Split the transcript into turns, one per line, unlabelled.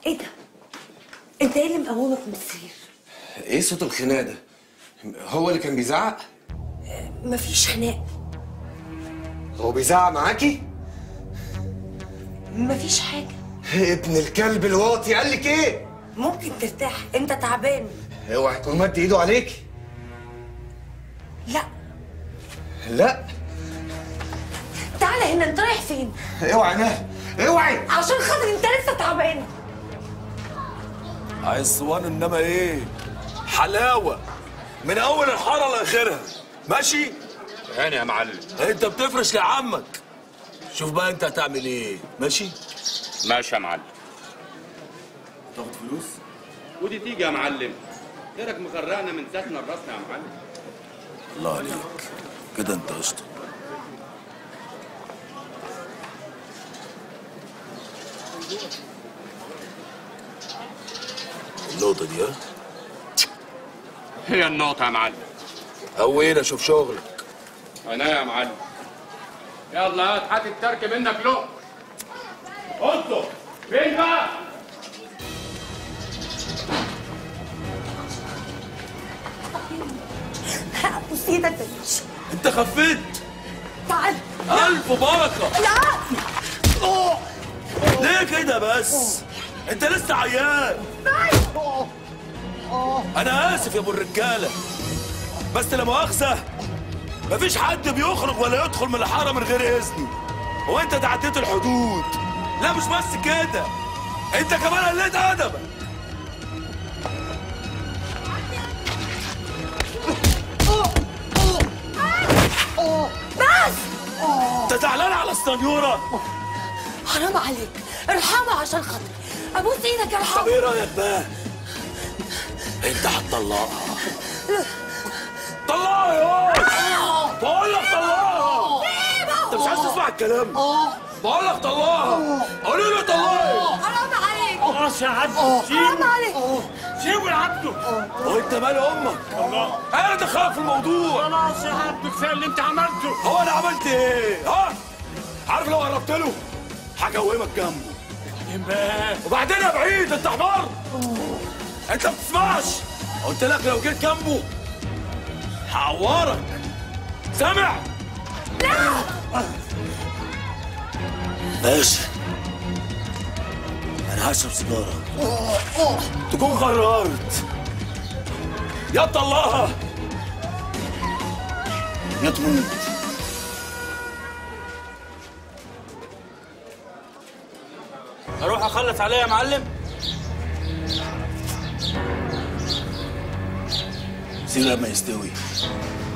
ايه ده؟ انت ايه اللي مقومك من السرير؟
ايه صوت الخناق ده هو اللي كان بيزعق
مفيش خناق
هو بيزعق معاكي
مفيش حاجة
ابن الكلب الواطي قال لك ايه
ممكن ترتاح انت تعبان
اوعى يكون مد ايده عليكي
لا
لا
تعالى هنا انت رايح فين؟
اوعى نهى اوعي
عشان خاطر انت لسه تعبان
عايز صوان انما ايه حلاوه من اول الحاره لاخرها ماشي
هاني يا معلم
انت بتفرش لعمك شوف بقى انت هتعمل ايه ماشي
ماشي يا معلم
تاخد فلوس
ودي تيجي يا معلم غيرك مغرقنا من ذاتنا لراسنا يا معلم
الله عليك كده انت قشطه النقطة دي ها؟
هي النقطة يا معلم
هوينا اشوف شغلك
انا يا معلم يلا هات هات الترك منك له قلته فين بقى
بص ايدك بلاش
انت خفيت
تعال
الف بركة
لا
ليه كده بس انت لسه عيان انا اسف يا ابو الرجاله بس لا مؤاخذه مفيش حد بيخرج ولا يدخل من الحاره من غير اذني هو انت تعديت الحدود لا مش بس كده انت كمان قلت ادبك
بس
انت زعلان على السنيوره
حرام عليك ارحمها عشان خاطري ابوس ايدك
طب
ارحمها
ايه رايك بقى انت هتطلقها طلقها يا واد. بقول لك طلقها انت مش عايز تسمع الكلام بقول لك طلقها قولي له طلقها
حرام عليك
خلاص يا عبد
حرام
سيبه
عليك
سيبه يا عبده
وانت مال امك انا دخلت في الموضوع
خلاص يا عبده كفايه اللي انت عملته
هو انا عملت ايه ها عارف لو قربت له هجومك جنبه
بقى
وبعدين يا بعيد انت حمار انت ما بتسمعش قلت لك لو جيت جنبه هعورك سامع ماشي انا هشرب سيجاره تكون قررت يا تطلقها يا تموت
اروح اخلص عليها يا معلم
سيب لما يستوي